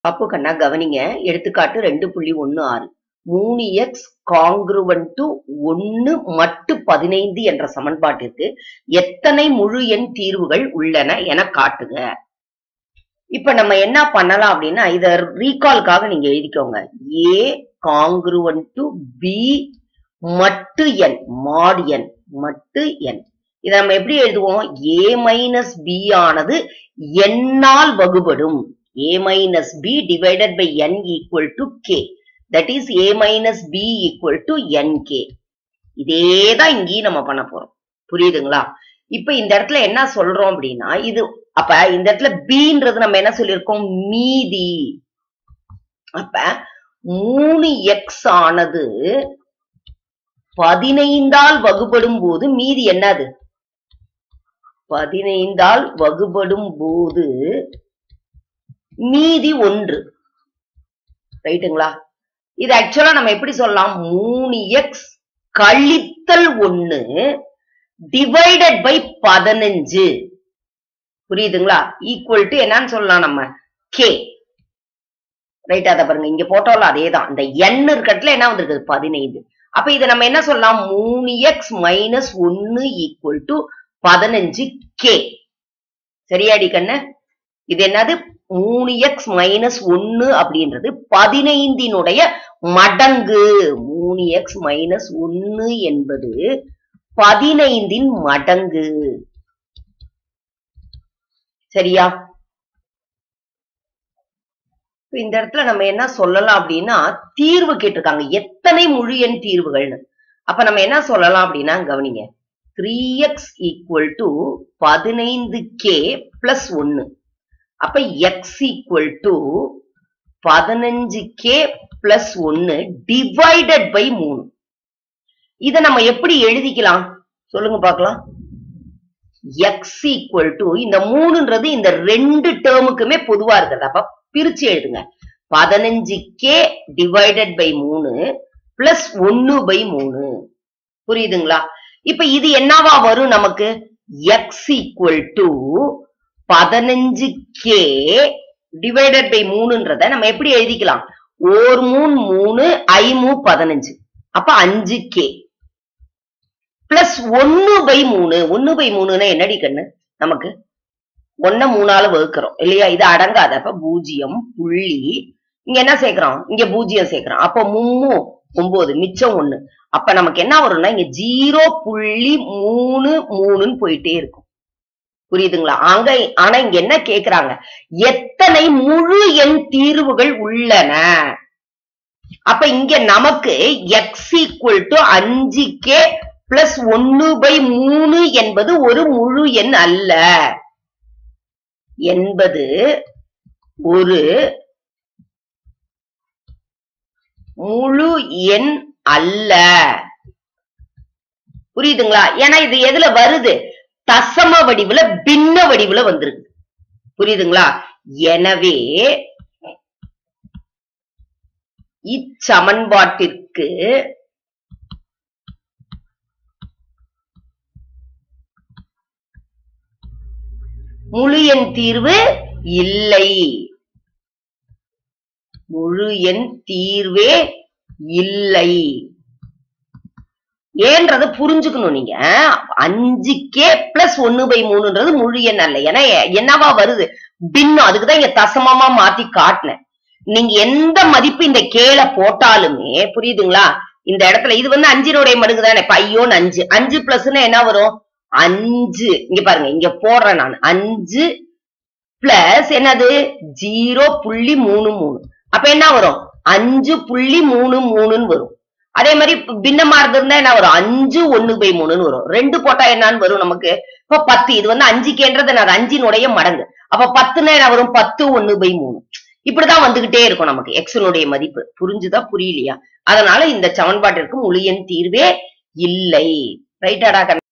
அப்போ கண்ணா கவனிங்க எடுத்துக்காட்டு ரெண்டு புள்ளி ஒன்னு ஆறு மூணு எக்ஸ் காங்கிருவன் டு ஒன்னு மட்டு பதினைந்து என்ற சமன்பாட்டிற்கு எத்தனை முழு எண் தீர்வுகள் உள்ளன என காட்டுக இப்ப நம்ம என்ன பண்ணலாம் அப்படின்னா இத ரீகால்காக நீங்க எழுதிக்கோங்க ஏ காங்கிருவன் டு பி மட்டு என் மாட் என் மட்டு என் இதை நம்ம எப்படி எழுதுவோம் ஏ மைனஸ் பி ஆனது எண்ணால் வகுபடும் a minus b divided by n equal to k. That is a minus b equal to nk. இதேதான் இங்கேயும் நம்ம பண்ண போறோம் புரியுதுங்களா இப்ப இந்த இடத்துல என்ன சொல்றோம் அப்படின்னா இது அப்ப இந்த இடத்துல பீன்றது நம்ம என்ன சொல்லியிருக்கோம் மீதி அப்ப மூணு எக்ஸ் ஆனது பதினைந்தால் வகுபடும் போது மீதி என்னது பதினைந்தால் வகுபடும் போது மீதி ஒன்று ரைட்டுங்களா இது ஆக்சுவலா நம்ம எப்படி சொல்லலாம் மூணு எக்ஸ் கழித்தல் ஒண்ணு டிவைடட் பை பதினஞ்சு புரியுதுங்களா ஈக்குவல் டு என்னன்னு சொல்லலாம் நம்ம கே ரைட் அதை பாருங்க இங்க போட்டோம்ல அதேதான் இந்த எண் இருக்கட்டுல என்ன வந்திருக்கு பதினைந்து அப்ப இதை நம்ம என்ன சொல்லலாம் மூணு எக்ஸ் மைனஸ் ஒன்னு ஈக்குவல் டு பதினஞ்சு கே சரியாடி கண்ணு இது என்னது மூணு எக்ஸ் மைனஸ் ஒன்னு அப்படின்றது பதினைந்தினுடைய மடங்கு மூணு எக்ஸ் மைனஸ் ஒன்னு என்பது பதினைந்தின் மடங்கு சரியா இந்த இடத்துல நம்ம என்ன சொல்லலாம் அப்படின்னா தீர்வு கேட்டிருக்காங்க எத்தனை முழு எண் தீர்வுகள்னு அப்ப நம்ம என்ன சொல்லலாம் அப்படின்னா கவனிங்க த்ரீ எக்ஸ் ஈக்குவல் டு பதினைந்து கே பிளஸ் ஒன்னு அப்ப எக்ஸ் ஈக்குவல் டு பதினஞ்சு கே பிளஸ் ஒன்னு டிவைடட் பை மூணு இத நம்ம எப்படி எழுதிக்கலாம் சொல்லுங்க பார்க்கலாம் எக்ஸ் ஈக்குவல் டு இந்த மூணுன்றது இந்த ரெண்டு டேர்முக்குமே பொதுவா இருக்கிறது அப்ப பிரிச்சு எழுதுங்க பதினஞ்சு கே டிவைடட் பை மூணு பிளஸ் ஒன்னு பை மூணு புரியுதுங்களா இப்ப இது என்னவா வரும் நமக்கு எக்ஸ் ஈக்குவல் டு பதினஞ்சு கே டிவைடட் பை மூணுன்றத நம்ம எப்படி எழுதிக்கலாம் ஓர் மூணு மூணு ஐமூ பதினஞ்சு அப்ப அஞ்சு கே பிளஸ் ஒன்னு பை மூணு ஒன்னு பை மூணுன்னா என்னடி கண்ணு நமக்கு ஒன்ன மூணால வகுக்கிறோம் இல்லையா இது அடங்காத அப்ப பூஜ்ஜியம் புள்ளி இங்க என்ன சேர்க்கிறோம் இங்க பூஜ்ஜியம் சேர்க்கிறோம் அப்ப மும்மு ஒன்பது மிச்சம் ஒண்ணு அப்ப நமக்கு என்ன வரும்னா இங்க ஜீரோ புள்ளி மூணு மூணுன்னு போயிட்டே இருக்கும் புரியுதுங்களா அங்க ஆனா இங்க என்ன கேக்குறாங்க எத்தனை முழு எண் தீர்வுகள் உள்ளன அப்ப இங்க நமக்கு எக்ஸ் ஈக்குவல் டு அஞ்சு கே பிளஸ் ஒன்னு பை மூணு என்பது ஒரு முழு எண் அல்ல என்பது ஒரு முழு எண் அல்ல புரியுதுங்களா ஏன்னா இது எதுல வருது தசம வடிவுல பின்ன வடிவுல வந்திருக்கு புரியுதுங்களா எனவே இச்சமன்பாட்டிற்கு முழு எண் தீர்வு இல்லை முழு எண் தீர்வே இல்லை ஏன்றத புரிஞ்சுக்கணும் நீங்க அஞ்சு கே பிளஸ் ஒன்னு பை மூணுன்றது முழு எண் அல்ல ஏன்னா என்னவா வருது பின்னம் அதுக்குதான் இங்க தசமமா மாத்தி காட்டினேன் நீங்க எந்த மதிப்பு இந்த கேல போட்டாலுமே புரியுதுங்களா இந்த இடத்துல இது வந்து அஞ்சினுடைய மடங்கு தானே பையோன்னு அஞ்சு அஞ்சு பிளஸ்னா என்ன வரும் அஞ்சு இங்க பாருங்க இங்க போடுறேன் நான் அஞ்சு பிளஸ் என்னது ஜீரோ புள்ளி மூணு மூணு அப்ப என்ன வரும் அஞ்சு புள்ளி மூணு மூணுன்னு வரும் அதே மாதிரி பின்னமா இருந்திருந்தா என்ன வரும் அஞ்சு ஒண்ணு பை மூணுன்னு வரும் ரெண்டு போட்டா என்னன்னு வரும் நமக்கு இப்ப பத்து இது வந்து அஞ்சு கேன்றது அது அஞ்சினுடைய மடங்கு அப்ப பத்துனா என்ன வரும் பத்து ஒண்ணு பை மூணு இப்படிதான் வந்துகிட்டே இருக்கும் நமக்கு எக்ஸனுடைய மதிப்பு புரிஞ்சுதா புரியலையா அதனால இந்த சமன்பாட்டிற்கு முழு எண் தீர்வே இல்லை ரைட்டாடா